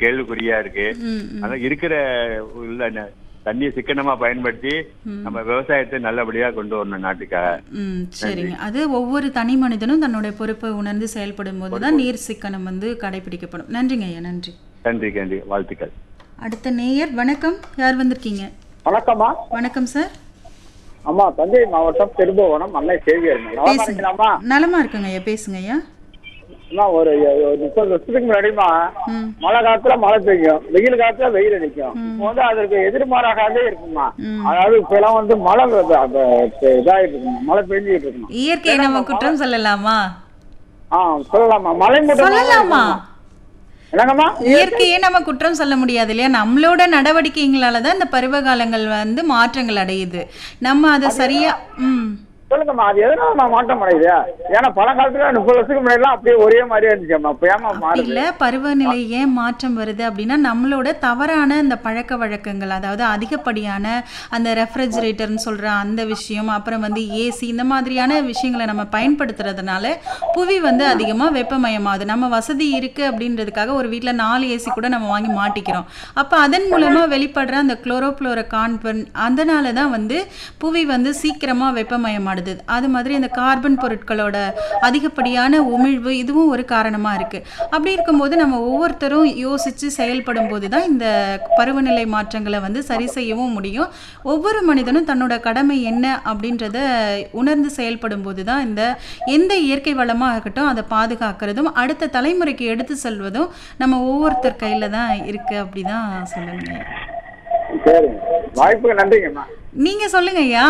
கேள்விக்குறியா இருக்கு ம் ம் அதான் இருக்கிற உள்ள ந- தண்ணியை சிக்கனமா பயன்படுத்தி நம்ம விவசாயத்தை நல்லபடியா கொண்டு வரணும் நாட்டுக்காக ம் சரிங்க அது ஒவ்வொரு தனி மனிதனும் தன்னுடைய பொறுப்பை உணர்ந்து செயல்படும் போது தான் நீர் சிக்கனம் வந்து கடைபிடிக்கப்படும் நன்றிங்க ஐயா நன்றி நன்றி நன்றி வாழ்த்துக்கள் அடுத்த நேயர் வணக்கம் யார் வந்திருக்கீங்க வணக்கம்மா வணக்கம் சார் அம்மா தஞ்சை மாவட்டம் திருபுவனம் அன்னை சேவியர் நல்லா பேசுங்க இருக்கீங்களாம்மா நலமா இருக்குங்க ஐயா பேசுங்க ஐயா அம்மா ஒரு ஒரு முப்பது வருஷத்துக்கு முன்னாடிமா ம் மழை காலத்துல மழை பெய்யும் வெயில் காலத்துல வெயில் அடிக்கும் இப்போ வந்து அதற்கு எதிர்மாறாகவே இருக்குமா ம். அதாவது இப்ப எல்லாம் வந்து மழை வ- வ- வ- இதாயிட்டு இருக்குமா மழை பெஞ்சிட்டு இருக்குமா இயற்கையை நம்ம குற்றம் சொல்லலாமா ஆ சொல்லலாமா மழை மட்டும் சொல்லலாமா என்னங்கம்மா இயற்கையே நம்ம குற்றம் சொல்ல முடியாது இல்லையா நம்மளோட நடவடிக்கைகளால தான் இந்த பருவ காலங்கள் வந்து மாற்றங்கள் அடையுது நம்ம அதை சரியா ம் சொல்லுங்கம்மா அது எதனால நான் மாற்றம் அடையுது ஏன்னா பழங்காலத்துல முப்பது வருஷத்துக்கு முன்னாடி எல்லாம் அப்படியே ஒரே மாதிரியே இருந்துச்சும்மா இப்ப ஏமா மாறுது இல்ல பருவநிலை ஏன் மாற்றம் வருது அப்படின்னா நம்மளோட தவறான இந்த பழக்க வழக்கங்கள் அதாவது அதிகப்படியான அந்த ரெஃப்ரிஜரேட்டர்னு சொல்ற அந்த விஷயம் அப்புறம் வந்து ஏசி இந்த மாதிரியான விஷயங்களை நம்ம பயன்படுத்துறதுனால புவி வந்து அதிகமா வெப்பமயமாகுது நம்ம வசதி இருக்கு அப்படின்றதுக்காக ஒரு வீட்ல நாலு ஏசி கூட நம்ம வாங்கி மாட்டிக்கிறோம் அப்ப அதன் மூலமா வெளிப்படுற அந்த குளோரோப்ளோர கார்பன் அதனால தான் வந்து புவி வந்து சீக்கிரமா வெப்பமயமாடுது அது மாதிரி அந்த கார்பன் பொருட்களோட அதிகப்படியான உமிழ்வு இதுவும் ஒரு காரணமா இருக்கு அப்படி இருக்கும்போது நம்ம ஒவ்வொருத்தரும் யோசிச்சு செயல்படும் போது தான் இந்த பருவநிலை மாற்றங்களை வந்து சரி செய்யவும் முடியும் ஒவ்வொரு மனிதனும் தன்னோட கடமை என்ன அப்படின்றத உணர்ந்து செயல்படும் போது தான் இந்த எந்த இயற்கை வளமாக இருக்கட்டும் அதை பாதுகாக்கிறதும் அடுத்த தலைமுறைக்கு எடுத்து செல்வதும் நம்ம ஒவ்வொருத்தர் கையில தான் இருக்கு அப்படிதான் சொல்லணுங்க சரிங்க வாய்ப்புக்கு நன்றிங்கம்மா நீங்க சொல்லுங்க ஐயா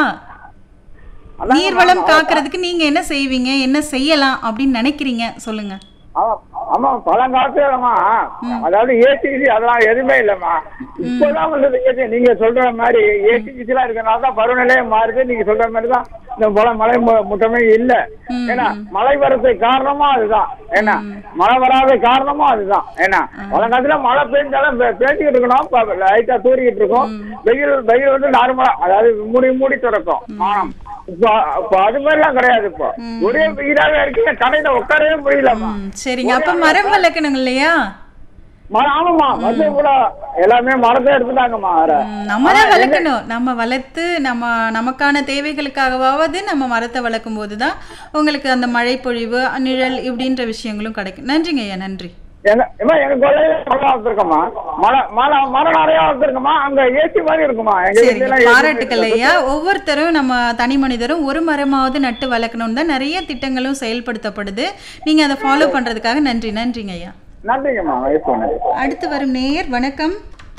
அதான் நீர்வளம் காக்கிறதுக்கு நீங்க என்ன செய்வீங்க என்ன செய்யலாம் அப்படின்னு நினைக்கிறீங்க சொல்லுங்க ஆமா ஆமா பழங்காலத்துலமா அதாவது ஏசி அதெல்லாம் எதுவுமே இல்லம்மா இப்பதான் வந்து ஏசி நீங்க சொல்ற மாதிரி ஏசி கிசிலாம் இருக்கனால தான் பருவநிலையே மாறுது நீங்க சொல்ற மாதிரி தான் இந்த போல மழை மு- முட்டமே இல்ல ம், ஏன்னா மழை வர்றதுக்கு காரணமா அதுதான் ஏன்னா மழை வராத காரணமும் அதுதான் ஏன்னா பழங்காலத்துல மழை பெஞ்சாலும் பெ- பேஞ்சுக்கிட்டு இருக்கணும் இப்ப லைட்டா தூரிக்கிட்டு இருக்கும் வெயில் வெயில் வந்து நார்மலா அதாவது மூடி மூடி திறக்கும் வானம் இப்போ இப்போ அது மாதிரிலாம் கிடையாது இப்போ ஒரே வெயிலாவே இருக்கு கடையில உட்காரவே முடியலம்மா ம், சரிங்க அப்ப மரம் வளர்க்கணும் இல்லையா மரம் ஆமாம்மா வந்து கூட எல்லாமே மரத்தை எடுத்துட்டாங்கம்மா வேற ம், நம்ம தான் வளர்க்கணும் நம்ம வளர்த்து நம்ம நமக்கான தேவைகளுக்காகவாவது நம்ம மரத்தை வளர்க்கும் போது தான் உங்களுக்கு அந்த மழை பொழிவு நிழல் இப்படின்ற விஷயங்களும் கிடைக்கும் நன்றிங்க ஐயா நன்றி எங்க ஏம்மா, எங்க கொள்ளையில மரம் வளர்த்துருக்கோம்மா மழை மழை மரம் நிறைய வளர்த்துருக்கோம்மா அங்க ஏசி மாதிரி இருக்குமா எங்க சரிங்க வீட்டுல எல்லாம் AC பாராட்டுக்கள் ஐயா ஒவ்வொருத்தரும் நம்ம தனி மனிதரும் ஒரு மரமாவது நட்டு வளர்க்கணும்னு தான் நிறைய திட்டங்களும் செயல்படுத்தப்படுது நீங்க அதை ஃபாலோ பண்றதுக்காக நன்றி நன்றிங்க ஐயா நன்றிங்கம்மா வயசு ஒன்று அடுத்து வரும் நேயர் வணக்கம்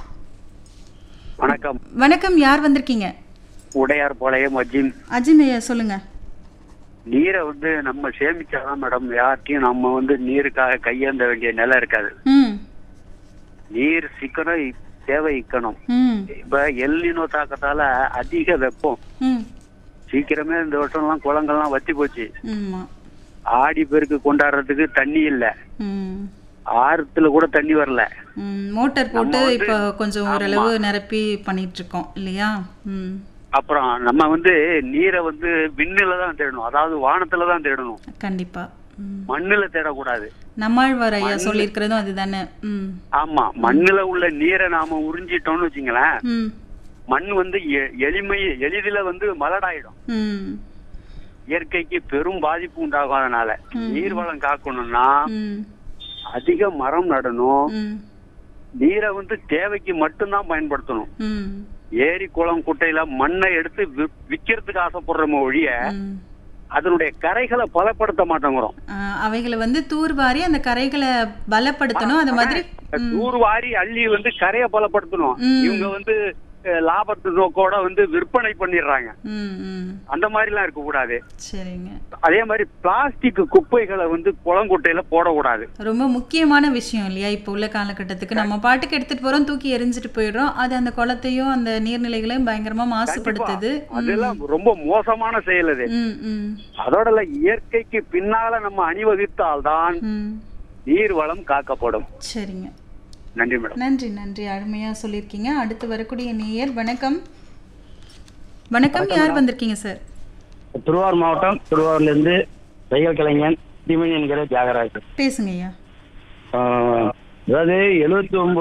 வணக்கம் வணக்கம் யார் வந்திருக்கீங்க உடையார் பாளையம் அஜிம் அஜிம் ஐயா சொல்லுங்க நீரை வந்து நம்ம சேமிச்சாதான் மேடம் யார்ட்டையும் நம்ம வந்து நீருக்காக கையேந்த வேண்டிய நிலை இருக்காது ம் நீர் சிக்கனம் இ- தேவை இக்கணும் ம் இப்ப எல்லினோ தாக்கத்தால அதிக வெப்பம் ம் சீக்கிரமே இந்த வருஷம்லாம் குளங்கள்லாம் வத்தி போச்சு ஆமா ஆடி பெருக்கு கொண்டாடுறதுக்கு தண்ணி இல்ல ம் ஆறுத்துல கூட தண்ணி வரல ம், மோட்டார் போட்டு வந்து- இப்போ கொஞ்சம் ஓரளவு நிரப்பி பண்ணிட்டு இருக்கோம் இல்லையா ம் அப்புறம் நம்ம வந்து நீரை வந்து விண்ணுல தான் தேடணும் அதாவது வானத்துல தான் தேடணும் கண்டிப்பா ம் மண்ணுல தேடக்கூடாது நம்மாழ்வார் ஐயா சொல்லியிருக்கிறதும் அதுதானே ம் ஆமா மண்ணுல உள்ள நீரை நாம உறிஞ்சிட்டோம்னு வச்சுங்களேன் ம் மண் வந்து எ- எளிமை எளிதில வந்து மலடாயிடும் ம் இயற்கைக்கு பெரும் பாதிப்பு உண்டாகும் அதனால நீர் வளம் காக்கணும்னா ம் அதிக மரம் நடணும் ம் நீரை வந்து தேவைக்கு மட்டும்தான் பயன்படுத்தணும் ம் ஏரி குளம் குட்டையில மண்ணை எடுத்து வி- விக்கிறதுக்கு ஆசைப்படுறோமோ ஒழிய ம் அதனுடைய கரைகளை பலப்படுத்த மாட்டேங்கிறோம் ஆ, அவைகளை வந்து தூர்வாரி அந்த கரைகளை பலப்படுத்தணும் அது மாதிரி நூறு வாரி அள்ளி வந்து கரையை பலப்படுத்தணும் ம். இவங்க வந்து அஹ், லாபத்து நோக்கோட வந்து விற்பனை பண்ணிடுறாங்க ம் ம் அந்த மாதிரி எல்லாம் இருக்க கூடாது சரிங்க அதே மாதிரி பிளாஸ்டிக் குப்பைகளை வந்து குளங்குட்டையில போடக்கூடாது ரொம்ப முக்கியமான விஷயம் இல்லையா இப்போ உள்ள காலகட்டத்துக்கு நம்ம பாட்டுக்கு எடுத்துட்டு போறோம் தூக்கி எரிஞ்சிட்டு போயிடுறோம் அது அந்த குளத்தையும் அந்த நீர்நிலைகளையும் பயங்கரமா மாசுபடுத்துது அதெல்லாம் ரொம்ப மோசமான செயல் அது ம் ம் அதோட இல்ல, இயற்கைக்கு பின்னால நம்ம அணிவகுத்தால்தான் ம் நீர் வளம் காக்கப்படும் சரிங்க நன்றி மேடம் நன்றி நன்றி அருமையா சொல்லியிருக்கீங்க அடுத்து வரக்கூடிய நேயர் வணக்கம் வணக்கம் யார் வந்திருக்கீங்க சார் திருவாரூர் மாவட்டம் திருவாரூர்ல இருந்து தையல் கலைஞன் திமிழ் என்கிற தியாகராஜ் பேசுங்க ஐயா ஆஹ் அதாவது எழுபத்தி